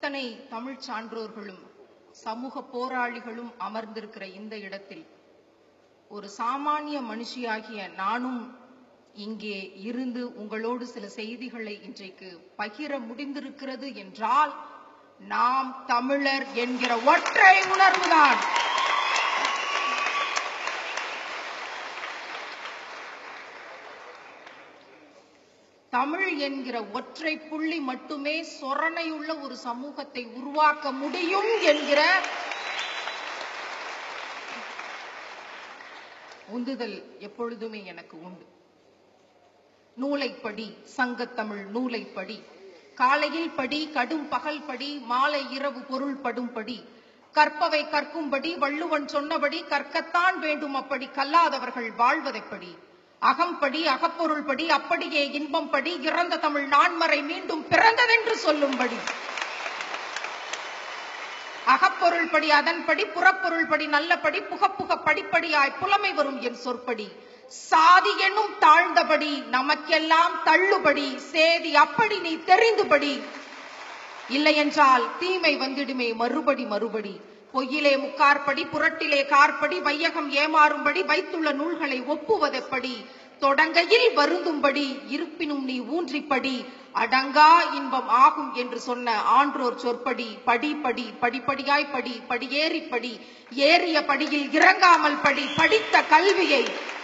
இத்தனை தமிழ் சான்றோர்களும் சமூக போராளிகளும் அமர்ந்திருக்கிற இந்த இடத்தில் ஒரு சாமானிய மனுஷியாகிய நானும் இங்கே இருந்து உங்களோடு சில செய்திகளை இன்றைக்கு பகிர முடிந்திருக்கிறது என்றால் நாம் தமிழர் என்கிற ஒற்றை உணர்வுதான் தமிழ் என்கிற ஒற்றை புள்ளி மட்டுமே சொரணையுள்ள ஒரு சமூகத்தை உருவாக்க முடியும் என்கிற உந்துதல் எப்பொழுதுமே எனக்கு உண்டு நூலைப்படி சங்கத்தமிழ் நூலைப்படி காலையில் படி கடும் பகல் படி மாலை இரவு பொருள் படும்படி கற்பவை கற்கும்படி வள்ளுவன் சொன்னபடி கற்கத்தான் வேண்டும் அப்படி கல்லாதவர்கள் வாழ்வதைப்படி அகம்படி அகப்பொருள்படி அப்படியே இன்பம் படி இறந்த தமிழ் நான்மறை மீண்டும் பிறந்ததென்று சொல்லும்படி அகப்பொருள்படி அதன்படி புறப்பொருள்படி நல்லபடி புகப்புக படிப்படியாய் புலமை வரும் என் சொற்படி சாதி என்னும் தாழ்ந்தபடி நமக்கெல்லாம் தள்ளுபடி சேதி அப்படி நீ தெரிந்துபடி இல்லையென்றால் தீமை வந்திடுமே மறுபடி மறுபடி பொய்யிலே முக்கார்படி புரட்டிலே கார்படி வையகம் ஏமாறும்படி வைத்துள்ள நூல்களை ஒப்புவதெப்படி தொடங்கையில் வருந்தும்படி இருப்பினும் நீ ஊன்றிப்படி அடங்கா இன்பம் ஆகும் என்று சொன்ன ஆன்றோர் சொற்படி படி படி படிப்படியாய் படி படியேறி படி ஏறிய படியில் இறங்காமல் படி படித்த கல்வியை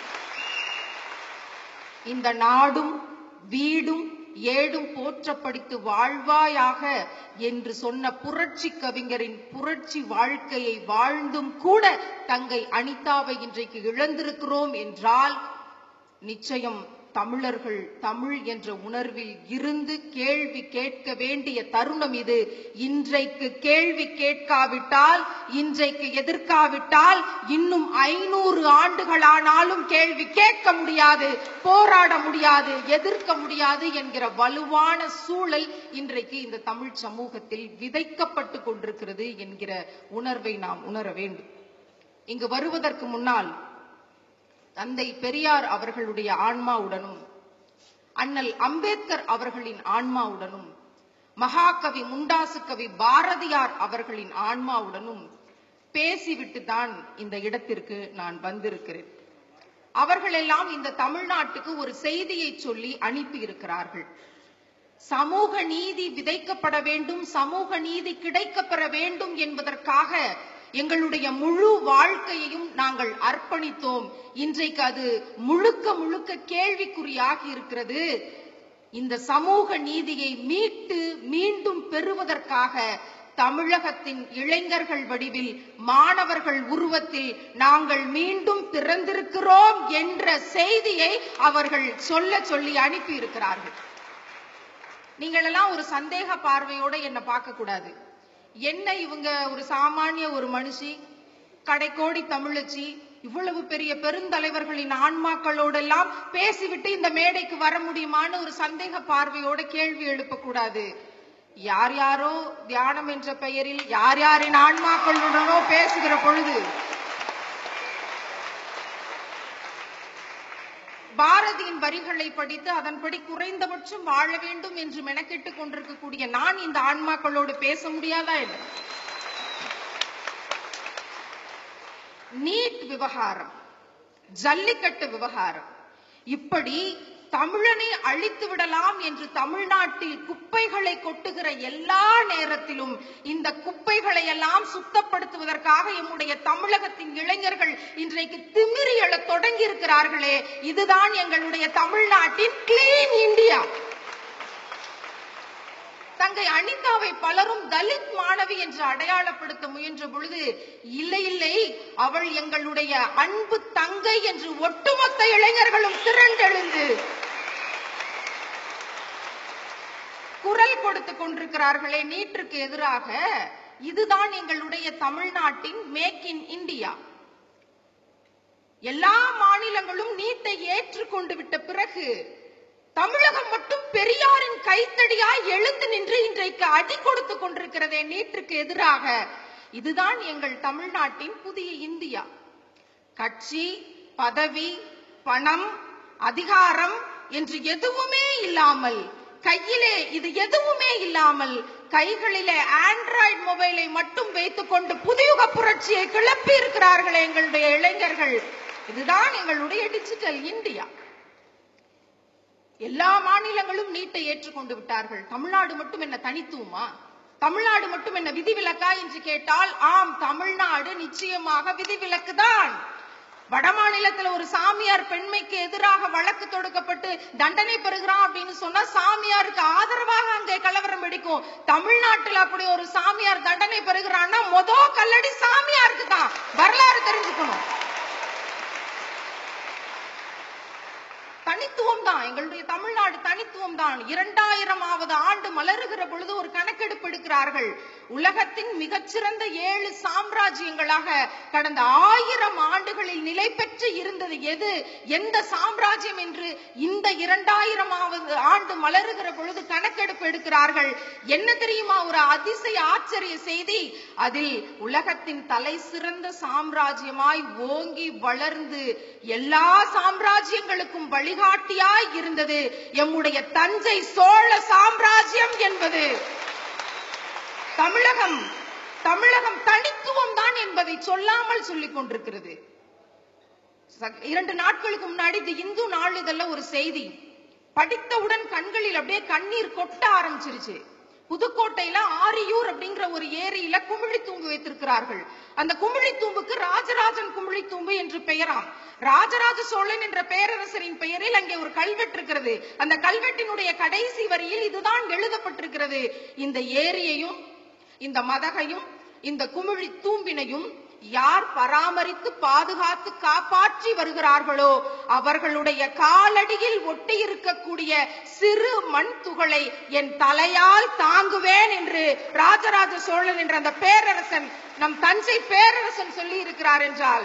இந்த நாடும் வீடும் ஏடும் போற்ற படித்து வாழ்வாயாக என்று சொன்ன புரட்சி கவிஞரின் புரட்சி வாழ்க்கையை வாழ்ந்தும் கூட தங்கை அனிதாவை இன்றைக்கு இழந்திருக்கிறோம் என்றால் நிச்சயம் தமிழர்கள் தமிழ் என்ற உணர்வில் இருந்து கேள்வி கேட்க வேண்டிய தருணம் இது இன்றைக்கு கேள்வி கேட்காவிட்டால் இன்றைக்கு எதிர்க்காவிட்டால் இன்னும் ஐநூறு ஆண்டுகளானாலும் கேள்வி கேட்க முடியாது போராட முடியாது எதிர்க்க முடியாது என்கிற வலுவான சூழல் இன்றைக்கு இந்த தமிழ் சமூகத்தில் விதைக்கப்பட்டு கொண்டிருக்கிறது என்கிற உணர்வை நாம் உணர வேண்டும் இங்கு வருவதற்கு முன்னால் தந்தை பெரியார் அவர்களுடைய ஆன்மாவுடனும் அண்ணல் அம்பேத்கர் அவர்களின் ஆன்மாவுடனும் மகாகவி முண்டாசு கவி பாரதியார் அவர்களின் ஆன்மாவுடனும் பேசிவிட்டு தான் இந்த இடத்திற்கு நான் வந்திருக்கிறேன் அவர்களெல்லாம் இந்த தமிழ்நாட்டுக்கு ஒரு செய்தியை சொல்லி அனுப்பி இருக்கிறார்கள் சமூக நீதி விதைக்கப்பட வேண்டும் சமூக நீதி கிடைக்கப்பெற வேண்டும் என்பதற்காக எங்களுடைய முழு வாழ்க்கையையும் நாங்கள் அர்ப்பணித்தோம் இன்றைக்கு அது முழுக்க முழுக்க கேள்விக்குறியாகி இருக்கிறது இந்த சமூக நீதியை மீட்டு மீண்டும் பெறுவதற்காக தமிழகத்தின் இளைஞர்கள் வடிவில் மாணவர்கள் உருவத்தில் நாங்கள் மீண்டும் பிறந்திருக்கிறோம் என்ற செய்தியை அவர்கள் சொல்ல சொல்லி அனுப்பி இருக்கிறார்கள் நீங்கள் எல்லாம் ஒரு சந்தேக பார்வையோட என்ன பார்க்க கூடாது என்ன இவங்க ஒரு சாமானிய ஒரு மனுஷி கடைக்கோடி தமிழச்சி இவ்வளவு பெரிய பெருந்தலைவர்களின் ஆன்மாக்களோடெல்லாம் பேசிவிட்டு இந்த மேடைக்கு வர முடியுமான்னு ஒரு சந்தேக பார்வையோட கேள்வி எழுப்பக்கூடாது யார் யாரோ தியானம் என்ற பெயரில் யார் யாரின் ஆன்மாக்களுடனோ பேசுகிற பொழுது பாரதியின் வரிகளை படித்து அதன்படி குறைந்தபட்சம் வாழ வேண்டும் என்று மெனக்கெட்டுக் கொண்டிருக்கக்கூடிய நான் இந்த ஆன்மாக்களோடு பேச முடியாதா என்ன நீட் விவகாரம் ஜல்லிக்கட்டு விவகாரம் இப்படி தமிழனை அழித்து விடலாம் என்று தமிழ்நாட்டில் குப்பைகளை கொட்டுகிற எல்லா நேரத்திலும் இந்த குப்பைகளை எல்லாம் சுத்தப்படுத்துவதற்காக எம்முடைய தமிழகத்தின் இளைஞர்கள் இன்றைக்கு திமிரி எழத் தொடங்கி இருக்கிறார்களே இதுதான் எங்களுடைய தமிழ்நாட்டின் கிளீன் இந்தியா தங்கை அனிதாவை பலரும் தலித் மாணவி என்று அடையாளப்படுத்த முயன்ற பொழுது இல்லை இல்லை அவள் எங்களுடைய அன்பு தங்கை என்று ஒட்டுமொத்த இளைஞர்களும் திரண்டெழுந்து குரல் கொடுத்துக் கொண்டிருக்கிறார்களே நீட்டுக்கு எதிராக இதுதான் எங்களுடைய தமிழ்நாட்டின் மேக் இன் இந்தியா எல்லா மாநிலங்களும் நீட்டை ஏற்றுக்கொண்டு விட்ட பிறகு தமிழகம் மட்டும் பெரியாரின் கைத்தடியாய் எழுந்து நின்று இன்றைக்கு அடி கொடுத்துக் கொண்டிருக்கிறதே நீட்டுக்கு எதிராக இதுதான் எங்கள் தமிழ்நாட்டின் புதிய இந்தியா கட்சி பதவி பணம் அதிகாரம் என்று எதுவுமே இல்லாமல் கையிலே இது எதுவுமே இல்லாமல் கைகளிலே ஆண்ட்ராய்டு மொபைலை மட்டும் வைத்துக்கொண்டு புதியுக புரட்சியை கிளப்பி இருக்கிறார்கள் எங்களுடைய இளைஞர்கள் இதுதான் எங்களுடைய டிஜிட்டல் இந்தியா எல்லா மாநிலங்களும் நீட்டை ஏற்றுக்கொண்டு விட்டார்கள் தமிழ்நாடு மட்டும் என்ன தனித்துவமா தமிழ்நாடு மட்டும் என்ன விதிவிலக்கா என்று கேட்டால் ஆம் தமிழ்நாடு நிச்சயமாக விதிவிலக்கு தான் வட மாநிலத்துல ஒரு சாமியார் பெண்மைக்கு எதிராக வழக்கு தொடுக்கப்பட்டு தண்டனை பெறுகிறான் அப்படின்னு சொன்னா சாமியாருக்கு ஆதரவாக அங்கே கலவரம் வெடிக்கும் தமிழ்நாட்டுல அப்படி ஒரு சாமியார் தண்டனை பெறுகிறான்னா மொத கல்லடி சாமியாருக்கு தான் வரலாறு தெரிஞ்சுக்கணும் தனித்துவம் தான் எங்களுடைய தமிழ்நாடு தனித்துவம் தான் இரண்டாயிரமாவது ஆண்டு மலருகிற பொழுது ஒரு கணக்கெடுப்பு எடுக்கிறார்கள் உலகத்தின் மிகச்சிறந்த ஏழு சாம்ராஜ்யங்களாக கடந்த ஆயிரம் ஆண்டுகளில் நிலை பெற்று இருந்தது எது எந்த சாம்ராஜ்யம் என்று இந்த இரண்டாயிரமாவது ஆண்டு மலருகிற பொழுது கணக்கெடுப்பு எடுக்கிறார்கள் என்ன தெரியுமா ஒரு அதிசய ஆச்சரிய செய்தி அதில் உலகத்தின் தலை சிறந்த சாம்ராஜ்யமாய் ஓங்கி வளர்ந்து எல்லா சாம்ராஜ்யங்களுக்கும் வழிகாட்டியாய் இருந்தது எம்முடைய தஞ்சை சோழ சாம்ராஜ்யம் என்பது தமிழகம் தமிழகம் தனித்துவம் தான் என்பதை சொல்லாமல் சொல்லிக் கொண்டிருக்கிறது ச- இரண்டு நாட்களுக்கு முன்னாடி இந்த இந்து நாளிதழ்ல ஒரு செய்தி படித்தவுடன் கண்களில் அப்படியே கண்ணீர் கொட்ட ஆரம்பிச்சிருச்சு புதுக்கோட்டையில ஆரியூர் அப்படிங்கிற ஒரு ஏரியில குமிழி தூம்பு வைத்திருக்கிறார்கள் அந்த குமிழி தூம்புக்கு ராஜராஜன் குமிழி தூம்பு என்று பெயராம் ராஜராஜ சோழன் என்ற பேரரசரின் பெயரில் அங்கே ஒரு கல்வெட்டு இருக்கிறது அந்த கல்வெட்டினுடைய கடைசி வரியில் இதுதான் எழுதப்பட்டிருக்கிறது இந்த ஏரியையும் இந்த மதகையும் இந்த குமிழி தூம்பினையும் யார் பராமரித்து பாதுகாத்து காப்பாற்றி வருகிறார்களோ அவர்களுடைய காலடியில் ஒட்டி இருக்கக்கூடிய சிறு மண் துகளை என் தலையால் தாங்குவேன் என்று ராஜராஜ சோழன் என்ற அந்த பேரரசன் நம் தஞ்சை பேரரசன் சொல்லி இருக்கிறார் என்றால்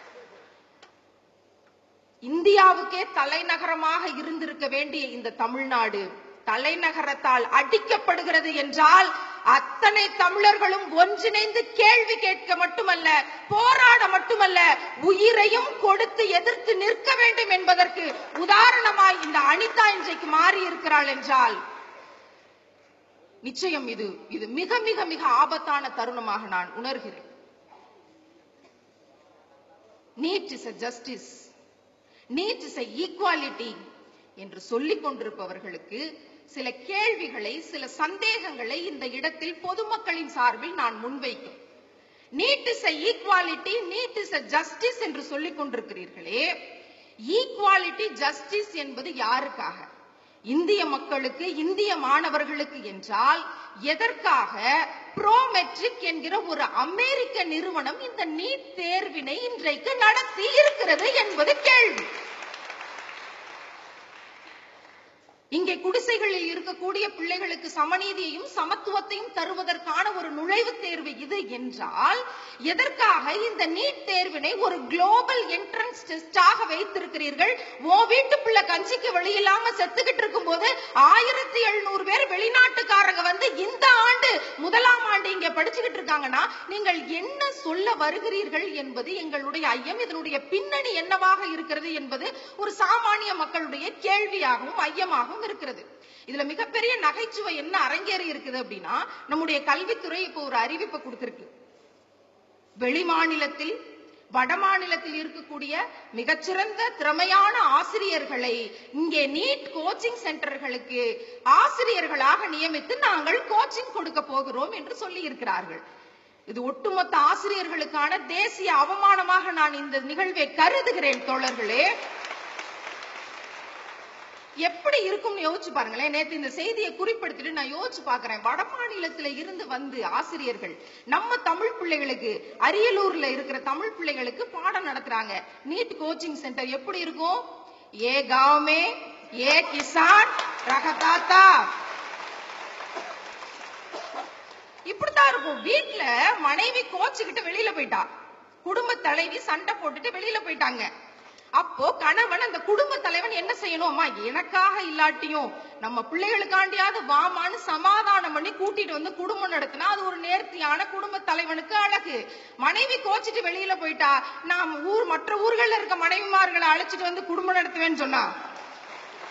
இந்தியாவுக்கே தலைநகரமாக இருந்திருக்க வேண்டிய இந்த தமிழ்நாடு தலைநகரத்தால் அடிக்கப்படுகிறது என்றால் அத்தனை தமிழர்களும் ஒன்றிணைந்து கேள்வி கேட்க மட்டுமல்ல போராட மட்டுமல்ல உயிரையும் கொடுத்து எதிர்த்து நிற்க வேண்டும் என்பதற்கு உதாரணமாய் இந்த அனிதா இன்றைக்கு மாறி இருக்கிறாள் என்றால் நிச்சயம் இது இது மிக மிக மிக ஆபத்தான தருணமாக நான் உணர்கிறேன் NEET is a justice NEET is a equality என்று சொல்லிக் கொண்டிருப்பவர்களுக்கு சில கேள்விகளை சில சந்தேகங்களை இந்த இடத்தில் பொதுமக்களின் சார்பில் நான் முன்வைக்கும் NEET is a equality NEET is a justice என்று சொல்லிக் கொண்டிருக்கிறீர்களே ஈக்குவாலிட்டி ஜஸ்டிஸ் என்பது யாருக்காக இந்திய மக்களுக்கு இந்திய மாணவர்களுக்கு என்றால் எதற்காக ப்ரோமெட்ரிக் என்கிற ஒரு அமெரிக்க நிறுவனம் இந்த நீட் தேர்வினை இன்றைக்கு நடத்தி இருக்கிறது என்பது கேள்வி இங்கே குடிசைகளில் இருக்கக்கூடிய பிள்ளைகளுக்கு சமநீதியையும் சமத்துவத்தையும் தருவதற்கான ஒரு நுழைவுத் தேர்வு இது என்றால் எதற்காக இந்த நீட் தேர்வினை ஒரு குளோபல் என்ட்ரன்ஸ் டெஸ்டாக வைத்திருக்கிறீர்கள் ஓ வீட்டு பிள்ளை கஞ்சிக்கு வெளியில்லாம செத்துக்கிட்டு இருக்கும்போது ஆயிரத்தி எழுநூறு பேர் வெளிநாட்டுக்காரங்க வந்து இந்த ஆண்டு முதலாம் ஆண்டு இங்க படிச்சுக்கிட்டு இருக்காங்கன்னா நீங்கள் என்ன சொல்ல வருகிறீர்கள் என்பது எங்களுடைய ஐயம் இதனுடைய பின்னணி என்னவாக இருக்கிறது என்பது ஒரு சாமானிய மக்களுடைய கேள்வியாகவும் ஐயமாகவும் இருக்கிறது இதுல மிகப்பெரிய நகைச்சுவை என்ன அரங்கேறி இருக்குது அப்படின்னா நம்முடைய கல்வித்துறை இப்போ ஒரு அறிவிப்பை கொடுத்திருக்கு வெளி மாநிலத்தில் வட மாநிலத்தில் இருக்கக்கூடிய மிகச்சிறந்த திறமையான ஆசிரியர்களை இங்கே நீட் கோச்சிங் சென்டர்களுக்கு ஆசிரியர்களாக நியமித்து நாங்கள் கோச்சிங் கொடுக்க போகிறோம் என்று சொல்லி இருக்கிறார்கள் இது ஒட்டுமொத்த ஆசிரியர்களுக்கான தேசிய அவமானமாக நான் இந்த நிகழ்வை கருதுகிறேன் தோழர்களே எப்படி இருக்கும்னு யோசிச்சு பாருங்களேன் நேத்து இந்த செய்தியை குறிப்பிடுத்திட்டு நான் யோசிச்சு பார்க்கிறேன் வட மாநிலத்துல இருந்து வந்து ஆசிரியர்கள் நம்ம தமிழ் பிள்ளைகளுக்கு அரியலூர்ல இருக்கிற தமிழ் பிள்ளைகளுக்கு பாடம் நடத்துறாங்க நீட் கோச்சிங் சென்டர் எப்படி இருக்கும் ஏ காவ்மே ஏ கிசான் ரகதாத்தா இப்படித்தான் இருக்கும் வீட்ல மனைவி கோச்சுக்கிட்டு வெளியில போயிட்டா குடும்ப தலைவி சண்டை போட்டுட்டு வெளியில போயிட்டாங்க அப்போ கணவன் அந்த குடும்ப தலைவன் என்ன செய்யணும் அம்மா எனக்காக இல்லாட்டியும் நம்ம பிள்ளைகளுக்காண்டியாவது வாமான்னு சமாதானம் பண்ணி கூட்டிட்டு வந்து குடும்பம் நடத்தினா அது ஒரு நேர்த்தியான குடும்ப தலைவனுக்கு அழகு மனைவி கோச்சிட்டு வெளியில போயிட்டா நாம் ஊர் மற்ற ஊர்கள்ல இருக்க மனைவிமார்களை அழைச்சிட்டு வந்து குடும்பம் நடத்துவேன்னு சொன்னா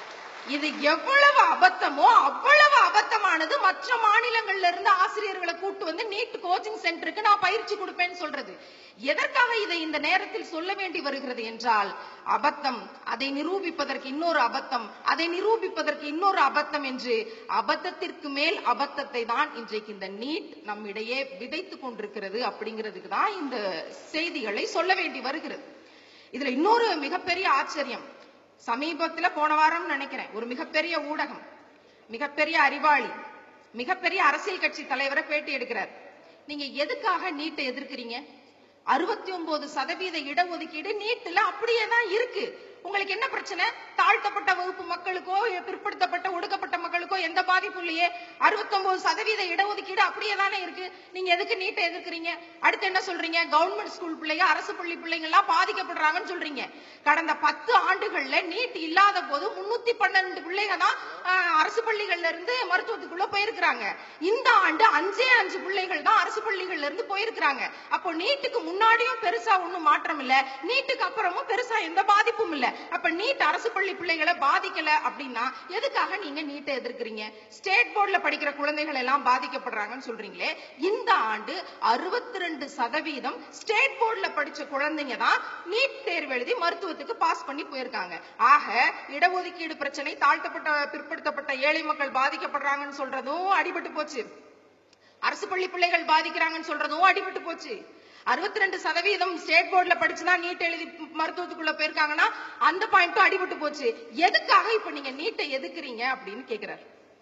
இது எவ்வளவு அபத்தமோ அவ்வளவு அபத்தமானது மற்ற மாநிலங்கள்ல இருந்து ஆசிரியர்களை கூட்டு வந்து நீட் கோச்சிங் சென்டருக்கு நான் பயிற்சி கொடுப்பேன்னு சொல்றது எதற்காக இதை இந்த நேரத்தில் சொல்ல வேண்டி வருகிறது என்றால் அபத்தம் அதை நிரூபிப்பதற்கு இன்னொரு அபத்தம் அதை நிரூபிப்பதற்கு இன்னொரு அபத்தம் என்று அபத்தத்திற்கு மேல் அபத்தத்தை தான் இன்றைக்கு இந்த நீட் நம்மிடையே விதைத்துக் கொண்டிருக்கிறது அப்படிங்கிறதுக்கு தான் இந்த செய்திகளை சொல்ல வேண்டி வருகிறது இதுல இன்னொரு மிகப்பெரிய ஆச்சரியம் சமீபத்துல போன வாரம் நினைக்கிறேன் ஒரு மிகப்பெரிய ஊடகம் மிகப்பெரிய அறிவாளி மிகப்பெரிய அரசியல் கட்சி தலைவரை பேட்டி எடுக்கிறார் நீங்க எதுக்காக நீட்டை எதிர்க்கிறீங்க அறுபத்தி ஒன்பது சதவீத இடஒதுக்கீடு நீட்ல அப்படியே தான் இருக்கு உங்களுக்கு என்ன பிரச்சனை தாழ்த்தப்பட்ட வகுப்பு மக்களுக்கோ பிற்படுத்தப்பட்ட ஒடுக்கப்பட்ட மக்களுக்கோ எந்த பாதிப்பும் இல்லையே அறுபத்தொன்பது சதவீத இடஒதுக்கீடு அப்படியே தானே இருக்கு நீங்க எதுக்கு நீட்டை எதிர்க்கிறீங்க அடுத்து என்ன சொல்றீங்க கவர்மெண்ட் ஸ்கூல் பிள்ளைங்க அரசு பள்ளி பிள்ளைங்க எல்லாம் பாதிக்கப்படுறாங்கன்னு சொல்றீங்க கடந்த பத்து ஆண்டுகள்ல நீட் இல்லாத போது முன்னூத்தி பன்னெண்டு பிள்ளைங்க தான் ஆஹ், அரசு பள்ளிகள்ல இருந்து மருத்துவத்துக்குள்ள போயிருக்கிறாங்க இந்த ஆண்டு அஞ்சே அஞ்சு பிள்ளைகள் தான் அரசு பள்ளிகள்ல இருந்து போயிருக்கிறாங்க அப்போ நீட்டுக்கு முன்னாடியும் பெருசா ஒண்ணும் மாற்றம் இல்ல நீட்டுக்கு அப்புறமும் பெருசா எந்த பாதிப்பும் இல்ல அப்ப நீட் அரசு பள்ளி பிள்ளைகளை பாதிக்கல அப்படின்னா எதுக்காக நீங்க நீட்டை எதிர்க்கிறீங்க ஸ்டேட் போர்டுல படிக்கிற குழந்தைகள் எல்லாம் பாதிக்கப்படுறாங்கன்னு சொல்றீங்களே இந்த ஆண்டு அறுபத்தி ரெண்டு சதவீதம் ஸ்டேட் போர்டுல படிச்ச குழந்தைங்க தான் நீட் தேர்வு எழுதி மருத்துவத்துக்கு பாஸ் பண்ணி போயிருக்காங்க ஆக இடஒதுக்கீடு பிரச்சனை தாழ்த்தப்பட்ட பிற்படுத்தப்பட்ட ஏழை மக்கள் பாதிக்கப்படுறாங்கன்னு சொல்றதும் அடிபட்டு போச்சு அரசு பள்ளி பிள்ளைகள் பாதிக்கிறாங்கன்னு சொல்றதும் அடிபட்டு போச்சு அறுபத்தி ரெண்டு சதவீதம் ஸ்டேட் போர்டுல படிச்சுதான் நீட் எழுதி மருத்துவத்துக்குள்ள போயிருக்காங்கன்னா அந்த பாயிண்ட்டும் அடிபட்டு போச்சு எதுக்காக இப்ப நீங்க நீட்டை எதுக்குறீங்க அப்படின்னு கேக்குறாரு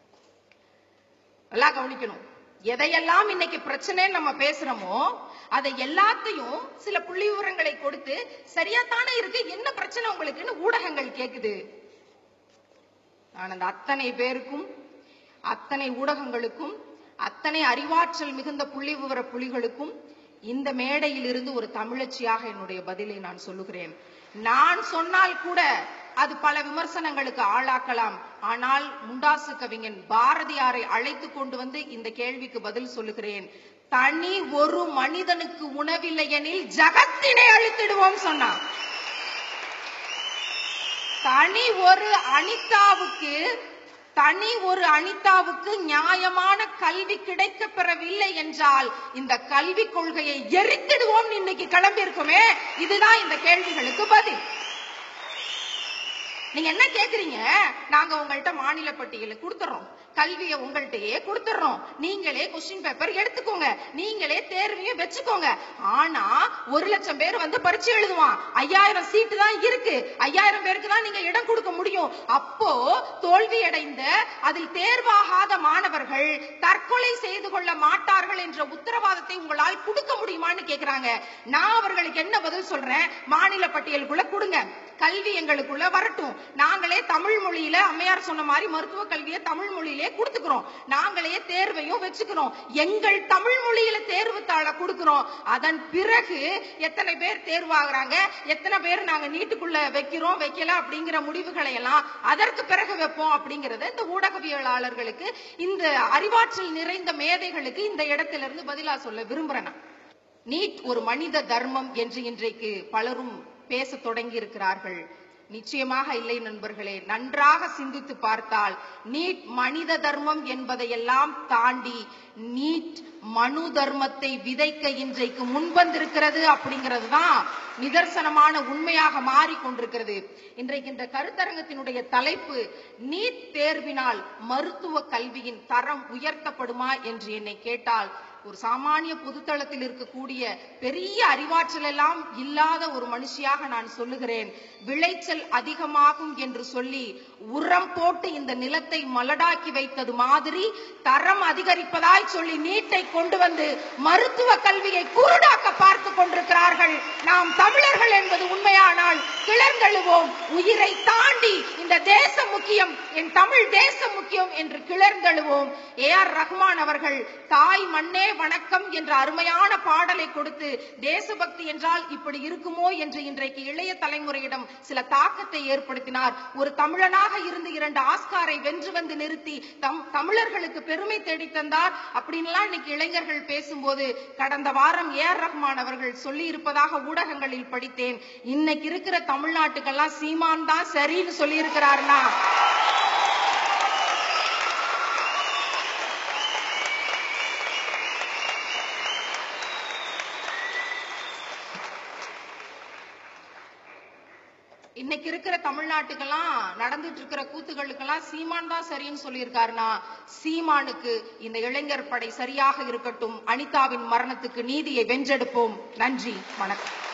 நல்லா கவனிக்கணும் எதையெல்லாம் இன்னைக்கு பிரச்சனைன்னு நம்ம பேசுறோமோ அதை எல்லாத்தையும் சில புள்ளி விவரங்களை கொடுத்து சரியா தானே இருக்கு என்ன பிரச்சனை உங்களுக்குன்னு ஊடகங்கள் கேக்குது நான் அந்த அத்தனை பேருக்கும் அத்தனை ஊடகங்களுக்கும் அத்தனை அறிவாற்றல் மிகுந்த புள்ளி விவர புலிகளுக்கும் இந்த மேடையில் இருந்து ஒரு தமிழச்சியாக என்னுடைய பதிலை நான் சொல்லுகிறேன் நான் சொன்னால் கூட அது பல விமர்சனங்களுக்கு ஆளாக்கலாம் ஆனால் முண்டாசு கவிஞன் பாரதியாரை அழைத்து கொண்டு வந்து இந்த கேள்விக்கு பதில் சொல்லுகிறேன் தனி ஒரு மனிதனுக்கு உணவில்லை எனில் ஜகத்தினை அழித்திடுவோம் சொன்னான் தனி ஒரு அனிதாவுக்கு தனி ஒரு அனிதாவுக்கு நியாயமான கல்வி கிடைக்க பெறவில்லை என்றால் இந்த கல்விக் கொள்கையை எரித்திடுவோம் இன்னைக்கு கிளம்பி இருக்குமே இதுதான் இந்த கேள்விகளுக்கு பதில் நீங்க என்ன கேக்குறீங்க நாங்க உங்கள்ட்ட மாநில பட்டியலை கொடுத்துறோம் கல்வியை உங்கள்ட்டயே கொடுத்துறோம் நீங்களே கொஸ்டின் பேப்பர் எடுத்துக்கோங்க நீங்களே தேர்வையும் வச்சுக்கோங்க ஆனா ஒரு லட்சம் பேர் வந்து பரீட்சை எழுதுவான் ஐயாயிரம் சீட்டு தான் இருக்கு ஐயாயிரம் பேருக்கு தான் நீங்க இடம் கொடுக்க முடியும் அப்போ தோல்வி அடைந்த அதில் தேர்வாகாத மாணவர்கள் தற்கொலை செய்து கொள்ள மாட்டார்கள் என்ற உத்தரவாதத்தை உங்களால் கொடுக்க முடியுமான்னு கேக்குறாங்க நான் அவர்களுக்கு என்ன பதில் சொல்றேன் மாநில பட்டியலுக்குள்ள கொடுங்க கல்வி எங்களுக்குள்ள வரட்டும் நாங்களே தமிழ் மொழியில அம்மையார் சொன்ன மாதிரி மருத்துவ கல்வியை தமிழ் மொழியிலே கொடுத்துக்கிறோம் நாங்களே தேர்வையும் வச்சுக்கிறோம் எங்கள் தமிழ் மொழியில தேர்வு தாள கொடுக்கிறோம் அதன் பிறகு எத்தனை பேர் தேர்வாகுறாங்க எத்தனை பேர் நாங்க நீட்டுக்குள்ள வைக்கிறோம் வைக்கல அப்படிங்கிற முடிவுகளை எல்லாம் அதற்கு பிறகு வைப்போம் அப்படிங்கறத இந்த ஊடகவியலாளர்களுக்கு இந்த அறிவாற்றல் நிறைந்த மேதைகளுக்கு இந்த இடத்துல இருந்து பதிலா சொல்ல விரும்புறேன் நான். நீட் ஒரு மனித தர்மம் என்று இன்றைக்கு பலரும் பேச தொடங்கி இருக்கிறார்கள் நிச்சயமாக இல்லை நண்பர்களே நன்றாக சிந்தித்து பார்த்தால் நீட் மனித தர்மம் என்பதையெல்லாம் தாண்டி நீட் மனு தர்மத்தை விதைக்க இன்றைக்கு முன்வந்திருக்கிறது அப்படிங்கிறது தான் நிதர்சனமான உண்மையாக மாறிக்கொண்டிருக்கிறது இன்றைக்கு இந்த கருத்தரங்கத்தினுடைய தலைப்பு நீட் தேர்வினால் மருத்துவ கல்வியின் தரம் உயர்த்தப்படுமா என்று என்னை கேட்டால் ஒரு சாமானிய பொதுத்தளத்தில் இருக்கக்கூடிய பெரிய அறிவாற்றல் எல்லாம் இல்லாத ஒரு மனுஷியாக நான் சொல்லுகிறேன் விளைச்சல் அதிகமாகும் என்று சொல்லி உரம் போட்டு இந்த நிலத்தை மலடாக்கி வைத்தது மாதிரி தரம் அதிகரிப்பதாய் சொல்லி நீட்டை கொண்டு வந்து மருத்துவ கல்வியை குருடாக்க பார்த்து கொண்டிருக்கிறார்கள் நாம் தமிழர்கள் என்பது உண்மையானால் கிளர்ந்தெழுவோம் உயிரை தாண்டி இந்த தேசம் முக்கியம் என் தமிழ் தேசம் முக்கியம் என்று கிளர்ந்தெழுவோம் ஏ ஆர் ரஹ்மான் அவர்கள் தாய் மண்ணே வணக்கம் என்ற அருமையான பாடலை கொடுத்து தேசபக்தி என்றால் இப்படி இருக்குமோ என்று இன்றைக்கு இளைய தலைமுறையிடம் சில தாக்கத்தை ஏற்படுத்தினார் ஒரு தமிழனாக இருந்து இரண்டு ஆஸ்காரை வென்று வந்து நிறுத்தி தம் தமிழர்களுக்கு பெருமை தேடி தந்தார் அப்படின்லாம் இன்னைக்கு இளைஞர்கள் பேசும்போது கடந்த வாரம் ஏ ஆர் ரஹ்மான் அவர்கள் சொல்லி இருப்பதாக ஊடகங்களில் படித்தேன் இன்னைக்கு இருக்கிற தமிழ்நாட்டுக்கெல்லாம் சீமான் தான் சரின்னு சொல்லி இருக்கிறார்னா இன்னைக்கு இருக்கிற தமிழ்நாட்டுக்கெல்லாம் நடந்துட்டு இருக்கிற கூத்துகளுக்கெல்லாம் சீமான் தான் சரின்னு சொல்லியிருக்காருன்னா சீமானுக்கு இந்த இளைஞர் படை சரியாக இருக்கட்டும் அனிதாவின் மரணத்துக்கு நீதியை வென்றெடுப்போம் நன்றி வணக்கம்